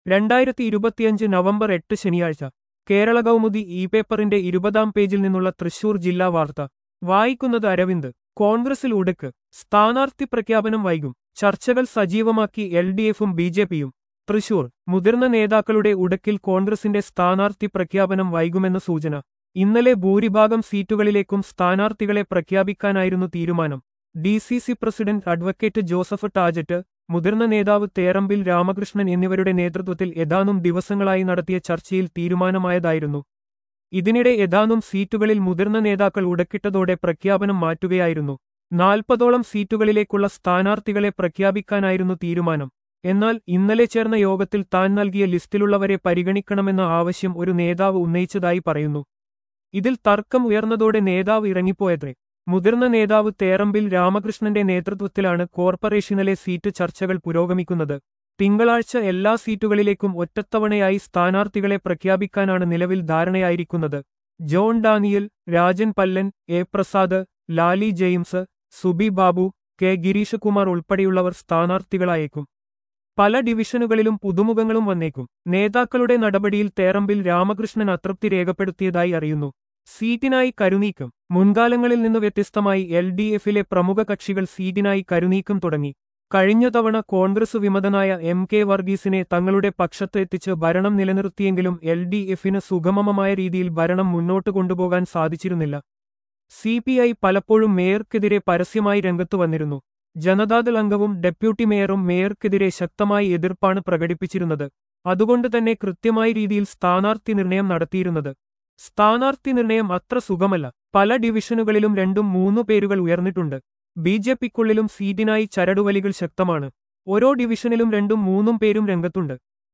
രണ്ടായിരത്തി ഇരുപത്തിയഞ്ച് നവംബർ എട്ട് ശനിയാഴ്ച കേരള കൗമുദി ഇ പേപ്പറിന്റെ ഇരുപതാം പേജിൽ നിന്നുള്ള തൃശൂർ ജില്ലാ വാർത്ത വായിക്കുന്നത് അരവിന്ദ് കോൺഗ്രസിൽ ഉടക്ക് സ്ഥാനാർത്ഥി പ്രഖ്യാപനം വൈകും ചർച്ചകൾ സജീവമാക്കി എൽ ഡി എഫും ബി ജെ പിയും തൃശൂർ മുതിർന്ന നേതാക്കളുടെ ഉടക്കിൽ കോൺഗ്രസിന്റെ സ്ഥാനാർത്ഥി പ്രഖ്യാപനം വൈകുമെന്ന സൂചന ഇന്നലെ ഭൂരിഭാഗം സീറ്റുകളിലേക്കും സ്ഥാനാർത്ഥികളെ പ്രഖ്യാപിക്കാനായിരുന്നു തീരുമാനം D C C president advocate Joseph Tajet മുതിർന്ന നേതാവ് തേറമ്പിൽ രാമകൃഷ്ണൻ എന്നിവരുടെ നേതൃത്വത്തിൽ ഏതാനും ദിവസങ്ങളായി നടത്തിയ ചർച്ചയിൽ തീരുമാനമായതായിരുന്നു ഇതിനിടെ ഏതാനും സീറ്റുകളിൽ മുതിർന്ന നേതാക്കൾ ഉടക്കിട്ടതോടെ പ്രഖ്യാപനം മാറ്റുകയായിരുന്നു നാൽപ്പതോളം സീറ്റുകളിലേക്കുള്ള സ്ഥാനാർത്ഥികളെ പ്രഖ്യാപിക്കാനായിരുന്നു തീരുമാനം എന്നാൽ ഇന്നലെ ചേർന്ന യോഗത്തിൽ താൻ നൽകിയ ലിസ്റ്റിലുള്ളവരെ പരിഗണിക്കണമെന്ന ആവശ്യം ഒരു നേതാവ് ഉന്നയിച്ചതായി പറയുന്നു ഇതിൽ തർക്കം ഉയർന്നതോടെ നേതാവ് ഇറങ്ങിപ്പോയത്രേ മുതിർന്ന നേതാവ് തേറമ്പിൽ രാമകൃഷ്ണന്റെ നേതൃത്വത്തിലാണ് കോർപ്പറേഷനിലെ സീറ്റ് ചർച്ചകൾ പുരോഗമിക്കുന്നത് തിങ്കളാഴ്ച എല്ലാ സീറ്റുകളിലേക്കും ഒറ്റത്തവണയായി സ്ഥാനാർത്ഥികളെ പ്രഖ്യാപിക്കാനാണ് നിലവിൽ ധാരണയായിരിക്കുന്നത് ജോൺ ഡാനിയൽ രാജൻ പല്ലൻ എ പ്രസാദ് ലാലി ജെയിംസ് സുബി ബാബു കെ ഗിരീഷ് കുമാർ ഉൾപ്പെടെയുള്ളവർ സ്ഥാനാർത്ഥികളായേക്കും പല ഡിവിഷനുകളിലും പുതുമുഖങ്ങളും വന്നേക്കും നേതാക്കളുടെ നടപടിയിൽ തേറമ്പിൽ രാമകൃഷ്ണൻ അതൃപ്തി രേഖപ്പെടുത്തിയതായി അറിയുന്നു സീറ്റിനായി കരുനീക്കം മുൻകാലങ്ങളിൽ നിന്ന് വ്യത്യസ്തമായി എൽ ഡി എഫിലെ പ്രമുഖ കക്ഷികൾ സീറ്റിനായി കരുനീക്കം തുടങ്ങി കഴിഞ്ഞ തവണ കോൺഗ്രസ് വിമതനായ എം കെ വർഗീസിനെ തങ്ങളുടെ പക്ഷത്ത് എത്തിച്ച് ഭരണം നിലനിർത്തിയെങ്കിലും എൽ ഡി എഫിന് സുഗമമായ രീതിയിൽ ഭരണം മുന്നോട്ട് കൊണ്ടുപോകാൻ സാധിച്ചിരുന്നില്ല സി പി ഐ പലപ്പോഴും മേയർക്കെതിരെ പരസ്യമായി രംഗത്തു വന്നിരുന്നു ജനതാദൾ അംഗവും ഡെപ്യൂട്ടി മേയറും മേയർക്കെതിരെ ശക്തമായി എതിർപ്പാണ് പ്രകടിപ്പിച്ചിരുന്നത് അതുകൊണ്ട് തന്നെ കൃത്യമായ രീതിയിൽ സ്ഥാനാർത്ഥി നിർണയം നടത്തിയിരുന്നത് സ്ഥാനാർത്ഥി നിർണയം അത്ര സുഖമല്ല പല ഡിവിഷനുകളിലും രണ്ടും മൂന്നു പേരുകൾ ഉയർന്നിട്ടുണ്ട് ബി ജെ പിക്കുള്ളിലും സീറ്റിനായി ചരടുവലികൾ ശക്തമാണ് ഓരോ ഡിവിഷനിലും രണ്ടും മൂന്നും പേരും രംഗത്തുണ്ട്